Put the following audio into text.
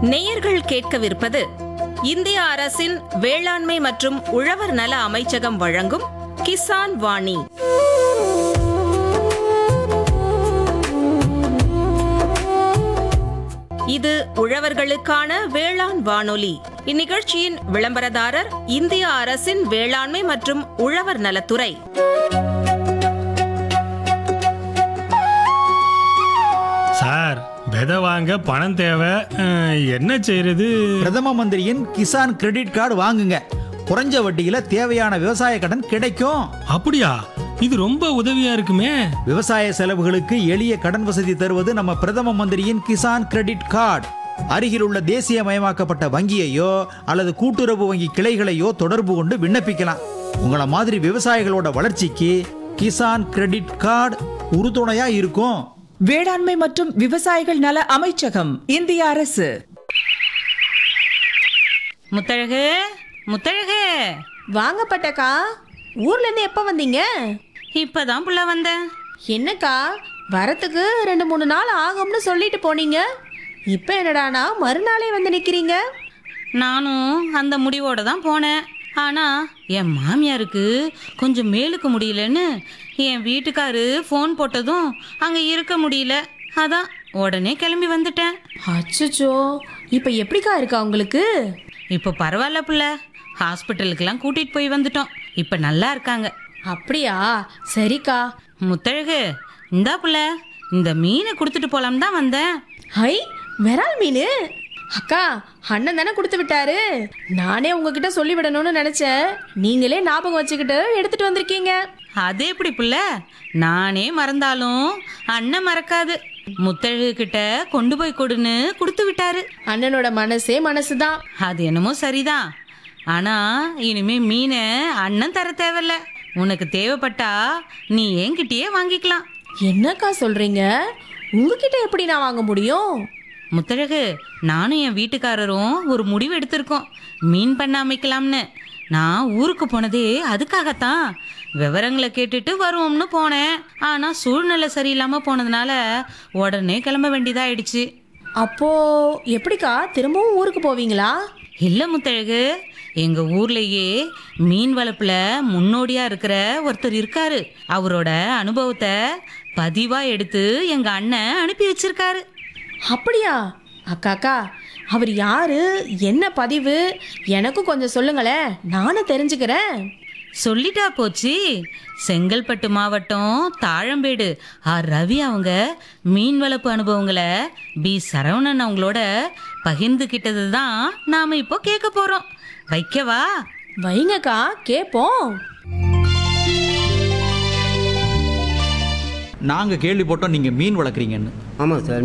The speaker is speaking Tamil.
நேயர்கள் கேட்கவிருப்பது இந்திய அரசின் வேளாண்மை மற்றும் உழவர் நல அமைச்சகம் வழங்கும் கிசான் வாணி இது உழவர்களுக்கான வேளாண் வானொலி இந்நிகழ்ச்சியின் விளம்பரதாரர் இந்திய அரசின் வேளாண்மை மற்றும் உழவர் நலத்துறை சார் விதை வாங்க பணம் தேவை அஹ், என்ன செய்யறது பிரதம மந்திரியின் கிசான் கிரெடிட் கார்டு வாங்குங்க குறைஞ்ச வட்டியில தேவையான விவசாய கடன் கிடைக்கும் அப்படியா இது ரொம்ப உதவியா இருக்குமே விவசாய செலவுகளுக்கு எளிய கடன் வசதி தருவது நம்ம பிரதம மந்திரியின் கிசான் கிரெடிட் கார்டு அருகில் உள்ள தேசியமயமாக்கப்பட்ட வங்கியையோ அல்லது கூட்டுறவு வங்கி கிளைகளையோ தொடர்பு கொண்டு விண்ணப்பிக்கலாம் உங்கள மாதிரி விவசாயிகளோட வளர்ச்சிக்கு கிசான் கிரெடிட் கார்டு உறுதுணையா இருக்கும் வேளாண்மை மற்றும் விவசாயிகள் நல அமைச்சகம் இந்திய அரசு முத்தழகு முத்தழகு வாங்க பட்டக்கா ஊர்ல இருந்து எப்ப வந்தீங்க இப்பதான் புள்ள வந்தேன் என்னக்கா வரத்துக்கு ரெண்டு மூணு நாள் ஆகும்னு சொல்லிட்டு போனீங்க இப்போ என்னடானா மறுநாளே வந்து நிக்கிறீங்க நானும் அந்த முடிவோட தான் போனேன் ஆனா என் மாமியாருக்கு கொஞ்சம் மேலுக்கு முடியலன்னு என் வீட்டுக்காரு ஃபோன் போட்டதும் அங்க இருக்க முடியல அதான் உடனே கிளம்பி வந்துட்டேன் அச்சச்சோ இப்போ எப்படிக்கா இருக்கா உங்களுக்கு இப்போ பரவாயில்ல புள்ள ஹாஸ்பிட்டலுக்கெல்லாம் கூட்டிட்டு போய் வந்துட்டோம் இப்போ நல்லா இருக்காங்க அப்படியா சரிக்கா முத்தழகு இந்தா புள்ள இந்த மீனை கொடுத்துட்டு போலாம் தான் வந்தேன் ஹை விரால் மீன் அக்கா அண்ணன் தானே கொடுத்து விட்டாரு நானே உங்ககிட்ட சொல்லி விடணும்னு நினைச்சேன் நீங்களே ஞாபகம் வச்சுக்கிட்டு எடுத்துட்டு வந்திருக்கீங்க அது எப்படி புள்ள நானே மறந்தாலும் அண்ணன் மறக்காது முத்தழகு கிட்ட கொண்டு போய் கொடுன்னு கொடுத்து விட்டாரு அண்ணனோட மனசே மனசுதான் அது என்னமோ சரிதான் ஆனா இனிமே மீனை அண்ணன் தர தேவையில்ல உனக்கு தேவைப்பட்டா நீ என்கிட்டயே வாங்கிக்கலாம் என்னக்கா சொல்றீங்க உங்ககிட்ட எப்படி நான் வாங்க முடியும் முத்தழகு நானும் என் வீட்டுக்காரரும் ஒரு முடிவு எடுத்திருக்கோம் மீன் பண்ண அமைக்கலாம்னு நான் ஊருக்கு போனதே அதுக்காகத்தான் விவரங்களை கேட்டுட்டு வருவோம்னு போனேன் ஆனா சூழ்நிலை சரியில்லாம போனதுனால உடனே கிளம்ப வேண்டியதாயிடுச்சு அப்போ எப்படிக்கா திரும்பவும் ஊருக்கு போவீங்களா இல்ல முத்தழகு எங்க ஊர்லயே மீன் வளர்ப்புல முன்னோடியா இருக்கிற ஒருத்தர் இருக்காரு அவரோட அனுபவத்தை பதிவா எடுத்து எங்க அண்ணன் அனுப்பி வச்சிருக்காரு அப்படியா அக்காக்கா அவர் யாரு என்ன பதிவு எனக்கும் கொஞ்சம் சொல்லுங்களேன் நானும் தெரிஞ்சுக்கிறேன் சொல்லிட்டா போச்சு செங்கல்பட்டு மாவட்டம் தாழம்பேடு ஆர் ரவி அவங்க மீன் வளர்ப்பு அனுபவங்களை பி சரவணன் அவங்களோட பகிர்ந்துக்கிட்டது தான் நாம இப்போ கேட்க போறோம் வைக்கவா வைங்கக்கா கேட்போம் நாங்க கேள்விப்பட்டோம் நீங்க மீன் வளர்க்குறீங்கன்னு ஆமாம் சார்